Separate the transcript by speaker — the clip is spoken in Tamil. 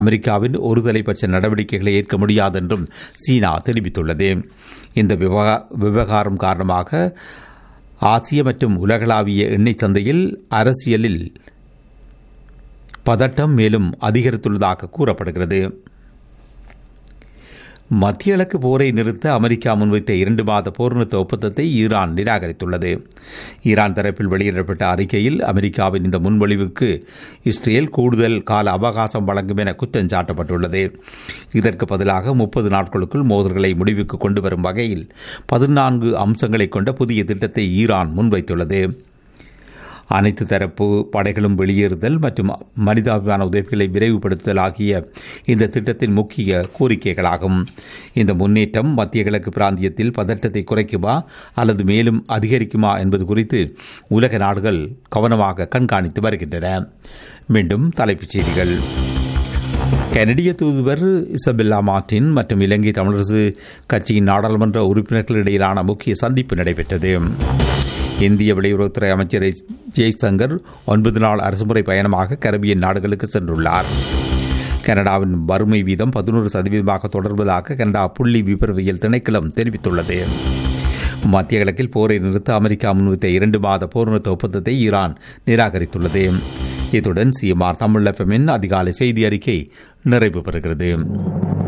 Speaker 1: அமெரிக்காவின் ஒருதலைப்பட்ச நடவடிக்கைகளை ஏற்க முடியாது என்றும் சீனா தெரிவித்துள்ளது இந்த விவகா- விவகாரம் காரணமாக ஆசிய மற்றும் உலகளாவிய எண்ணெய் சந்தையில் அரசியலில் பதட்டம் மேலும் அதிகரித்துள்ளதாக கூறப்படுகிறது மத்திய கிழக்கு போரை நிறுத்த அமெரிக்கா முன்வைத்த இரண்டு மாத போர் நிறுத்த ஒப்பந்தத்தை ஈரான் நிராகரித்துள்ளது ஈரான் தரப்பில் வெளியிடப்பட்ட அறிக்கையில் அமெரிக்காவின் இந்த முன்மொழிவுக்கு இஸ்ரேல் கூடுதல் கால அவகாசம் வழங்கும் என குற்றம் சாட்டப்பட்டுள்ளது இதற்கு பதிலாக முப்பது நாட்களுக்குள் மோதல்களை முடிவுக்கு கொண்டு வரும் வகையில் பதினான்கு அம்சங்களை கொண்ட புதிய திட்டத்தை ஈரான் முன்வைத்துள்ளது அனைத்து தரப்பு படைகளும் வெளியேறுதல் மற்றும் மனிதாபிமான உதவிகளை விரைவுபடுத்துதல் ஆகிய இந்த திட்டத்தின் முக்கிய கோரிக்கைகளாகும் இந்த முன்னேற்றம் மத்திய கிழக்கு பிராந்தியத்தில் பதட்டத்தை குறைக்குமா அல்லது மேலும் அதிகரிக்குமா என்பது குறித்து உலக நாடுகள் கவனமாக கண்காணித்து வருகின்றன மீண்டும் தலைப்புச் செய்திகள் கனடிய தூதுவர் இசபெல்லா மார்டின் மற்றும் இலங்கை தமிழரசு கட்சியின் நாடாளுமன்ற உறுப்பினர்களிடையிலான முக்கிய சந்திப்பு நடைபெற்றது இந்திய வெளியுறவுத்துறை அமைச்சர் எஸ். ஜெய்சங்கர் ஒன்பது நாள் அரசுமுறை பயணமாக கரபியன் நாடுகளுக்கு சென்றுள்ளார் கனடாவின் வறுமை வீதம் பதினோரு சதவீதமாக தொடர்வதாக கனடா புள்ளி விபரவியல் திணைக்களம் தெரிவித்துள்ளது மத்திய கிழக்கில் போரை நிறுத்த அமெரிக்கா முன்வைத்த இரண்டு மாத போர் நிறுத்த ஒப்பந்தத்தை ஈரான் நிராகரித்துள்ளது இத்துடன் சிஎம்ஆர் தமிழ் எஃப்எம்மின் அதிகாலை செய்தி அறிக்கை நிறைவு பெறுகிறது